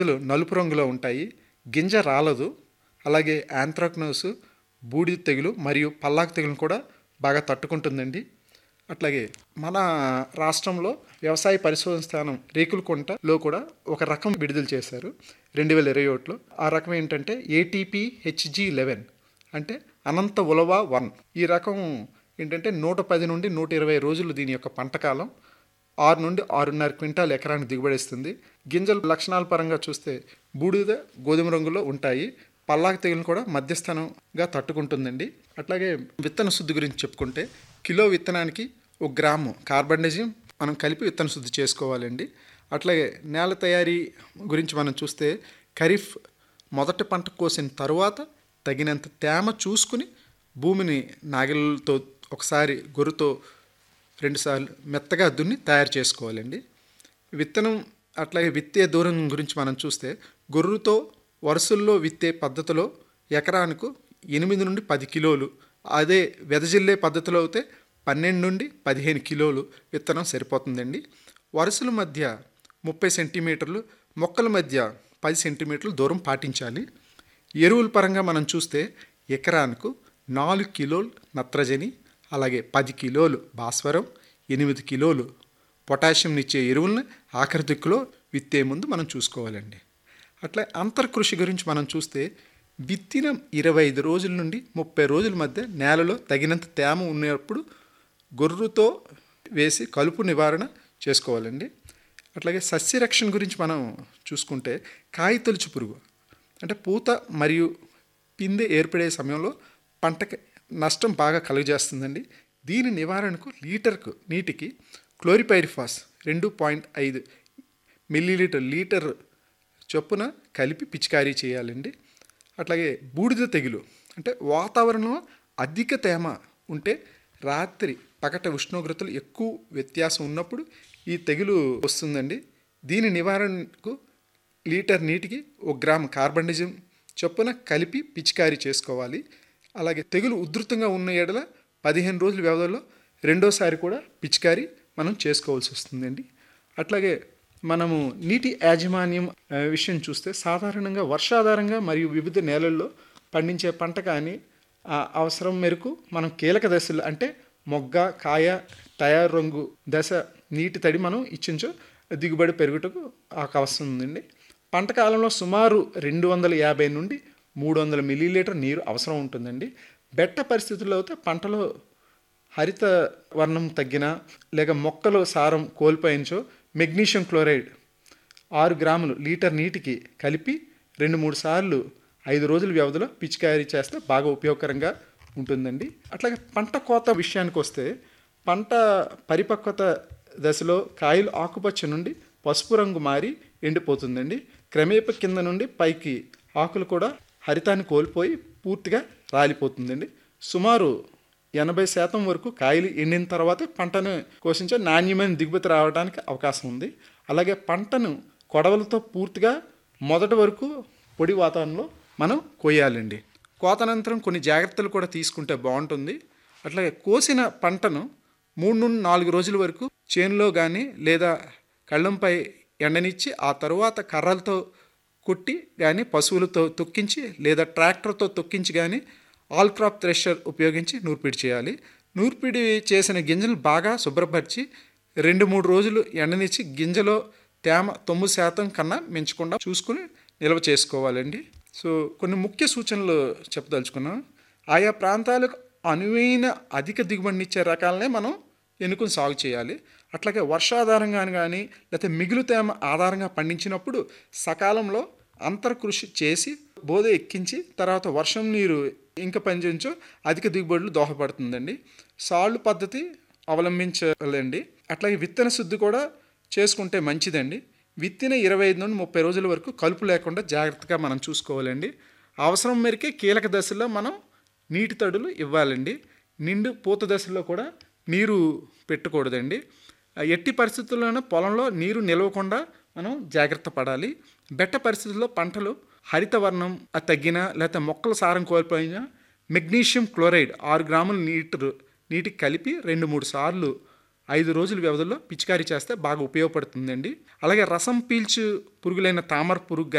గింజలు నలుపు రంగులో ఉంటాయి గింజ రాలదు అలాగే యాంథ్రాక్నోస్ బూడిద తెగులు మరియు పల్లాకు తెగులను కూడా బాగా తట్టుకుంటుందండి అట్లాగే మన రాష్ట్రంలో వ్యవసాయ పరిశోధన స్థానం రేకులకుంటలో కూడా ఒక రకం విడుదల చేశారు రెండు వేల ఇరవై ఒకటిలో ఆ రకం ఏంటంటే ఏటీపీ హెచ్జి లెవెన్ అంటే అనంత ఉలవ వన్ ఈ రకం ఏంటంటే నూట పది నుండి నూట ఇరవై రోజులు దీని యొక్క పంటకాలం ఆరు నుండి ఆరున్నర క్వింటాల్ ఎకరానికి దిగుబడి ఇస్తుంది గింజల లక్షణాల పరంగా చూస్తే బూడిద గోధుమ రంగులో ఉంటాయి పల్లాకు తెగులను కూడా మధ్యస్థానంగా తట్టుకుంటుందండి అట్లాగే విత్తన శుద్ధి గురించి చెప్పుకుంటే కిలో విత్తనానికి ఒక గ్రాము కార్బన్డజియం మనం కలిపి విత్తన శుద్ధి చేసుకోవాలండి అట్లాగే నేల తయారీ గురించి మనం చూస్తే ఖరీఫ్ మొదటి పంట కోసిన తరువాత తగినంత తేమ చూసుకుని భూమిని నాగలతో ఒకసారి గొర్రుతో రెండుసార్లు మెత్తగా దున్ని తయారు చేసుకోవాలండి విత్తనం అట్లాగే విత్తే దూరం గురించి మనం చూస్తే గొర్రుతో వరుసల్లో విత్తే పద్ధతిలో ఎకరానికి ఎనిమిది నుండి పది కిలోలు అదే వెదజిల్లే పద్ధతిలో అయితే పన్నెండు నుండి పదిహేను కిలోలు విత్తనం సరిపోతుందండి వరుసల మధ్య ముప్పై సెంటీమీటర్లు మొక్కల మధ్య పది సెంటీమీటర్లు దూరం పాటించాలి ఎరువుల పరంగా మనం చూస్తే ఎకరానికి నాలుగు కిలోలు నత్రజని అలాగే పది కిలోలు భాస్వరం ఎనిమిది కిలోలు పొటాషియం ఇచ్చే ఎరువులను ఆఖరి దిక్కులో విత్తే ముందు మనం చూసుకోవాలండి అట్లా అంతర్కృషి గురించి మనం చూస్తే విత్తిన ఇరవై ఐదు రోజుల నుండి ముప్పై రోజుల మధ్య నేలలో తగినంత తేమ ఉన్నప్పుడు గొర్రుతో వేసి కలుపు నివారణ చేసుకోవాలండి అట్లాగే సస్యరక్షణ గురించి మనం చూసుకుంటే కాయ తొలుచు పురుగు అంటే పూత మరియు పిందె ఏర్పడే సమయంలో పంటకి నష్టం బాగా కలుగజేస్తుందండి దీని నివారణకు లీటర్కు నీటికి క్లోరిపైరిఫాస్ రెండు పాయింట్ ఐదు మిల్లీలీటర్ లీటర్ చొప్పున కలిపి పిచికారీ చేయాలండి అట్లాగే బూడిద తెగులు అంటే వాతావరణంలో అధిక తేమ ఉంటే రాత్రి పగట ఉష్ణోగ్రతలు ఎక్కువ వ్యత్యాసం ఉన్నప్పుడు ఈ తెగులు వస్తుందండి దీని నివారణకు లీటర్ నీటికి ఒక గ్రామ్ కార్బన్డిజం చొప్పున కలిపి పిచికారీ చేసుకోవాలి అలాగే తెగులు ఉధృతంగా ఉన్న ఎడల పదిహేను రోజుల వ్యవధిలో రెండోసారి కూడా పిచికారీ మనం చేసుకోవాల్సి వస్తుందండి అట్లాగే మనము నీటి యాజమాన్యం ఆ, విషయం చూస్తే సాధారణంగా వర్షాధారంగా మరియు వివిధ నేలల్లో పండించే పంట కానీ ఆ అవసరం మేరకు మనం కీలక దశలు అంటే మొగ్గ కాయ తయారు రంగు దశ నీటి తడి మనం ఇచ్చించో దిగుబడి పెరుగుటకు అవకాశం ఉందండి పంట కాలంలో సుమారు రెండు వందల యాభై నుండి మూడు వందల మిల్లీలీటర్ నీరు అవసరం ఉంటుందండి బెట్ట పరిస్థితుల్లో అయితే పంటలో హరిత వర్ణం తగ్గిన లేక మొక్కలు సారం కోల్పోయించో మెగ్నీషియం క్లోరైడ్ ఆరు గ్రాములు లీటర్ నీటికి కలిపి రెండు మూడు సార్లు ఐదు రోజుల వ్యవధిలో పిచికారీ చేస్తే బాగా ఉపయోగకరంగా ఉంటుందండి అట్లాగే పంట కోత విషయానికి వస్తే పంట పరిపక్వత దశలో కాయలు ఆకుపచ్చ నుండి పసుపు రంగు మారి ఎండిపోతుందండి క్రమేప కింద నుండి పైకి ఆకులు కూడా హరితాన్ని కోల్పోయి పూర్తిగా రాలిపోతుందండి సుమారు ఎనభై శాతం వరకు కాయలు ఎండిన తర్వాత పంటను కోసించే నాణ్యమైన దిగుబడి రావడానికి అవకాశం ఉంది అలాగే పంటను కొడవలతో పూర్తిగా మొదటి వరకు పొడి వాతావరణంలో మనం కోయాలండి కోతనంతరం కొన్ని జాగ్రత్తలు కూడా తీసుకుంటే బాగుంటుంది అట్లాగే కోసిన పంటను మూడు నుండి నాలుగు రోజుల వరకు చేనులో కానీ లేదా కళ్ళంపై ఎండనిచ్చి ఆ తరువాత కర్రలతో కొట్టి కానీ పశువులతో తొక్కించి లేదా ట్రాక్టర్తో తొక్కించి కానీ ఆల్ క్రాప్ థ్రెషర్ ఉపయోగించి నూర్పిడి చేయాలి నూర్పిడి చేసిన గింజలు బాగా శుభ్రపరిచి రెండు మూడు రోజులు ఎండనిచ్చి గింజలో తేమ తొమ్మిది శాతం కన్నా మించకుండా చూసుకుని నిల్వ చేసుకోవాలండి సో కొన్ని ముఖ్య సూచనలు చెప్పదలుచుకున్నాం ఆయా ప్రాంతాలకు అనువైన అధిక దిగుబడినిచ్చే రకాలనే మనం ఎన్నుకొని సాగు చేయాలి అట్లాగే వర్షాధారంగా కానీ లేకపోతే మిగులు తేమ ఆధారంగా పండించినప్పుడు సకాలంలో అంతర్కృషి చేసి బోధ ఎక్కించి తర్వాత వర్షం నీరు ఇంక పనిచేయించో అధిక దిగుబడులు దోహదపడుతుందండి సాళ్ళు పద్ధతి అవలంబించాలండి అట్లాగే విత్తన శుద్ధి కూడా చేసుకుంటే మంచిదండి విత్తిన ఇరవై ఐదు నుండి ముప్పై రోజుల వరకు కలుపు లేకుండా జాగ్రత్తగా మనం చూసుకోవాలండి అవసరం మేరకే కీలక దశలో మనం నీటి తడులు ఇవ్వాలండి నిండు పూత దశలో కూడా నీరు పెట్టకూడదండి ఆ ఎట్టి పరిస్థితుల్లోనూ పొలంలో నీరు నిలవకుండా మనం జాగ్రత్త పడాలి బెట్ట పరిస్థితుల్లో పంటలు హరితవర్ణం అది తగ్గినా లేకపోతే మొక్కల సారం కోల్పోయినా మెగ్నీషియం క్లోరైడ్ ఆరు గ్రాముల నీటి నీటికి కలిపి రెండు మూడు సార్లు ఐదు రోజుల వ్యవధిలో పిచికారీ చేస్తే బాగా ఉపయోగపడుతుందండి అలాగే రసం పీల్చు పురుగులైన తామర పురుగు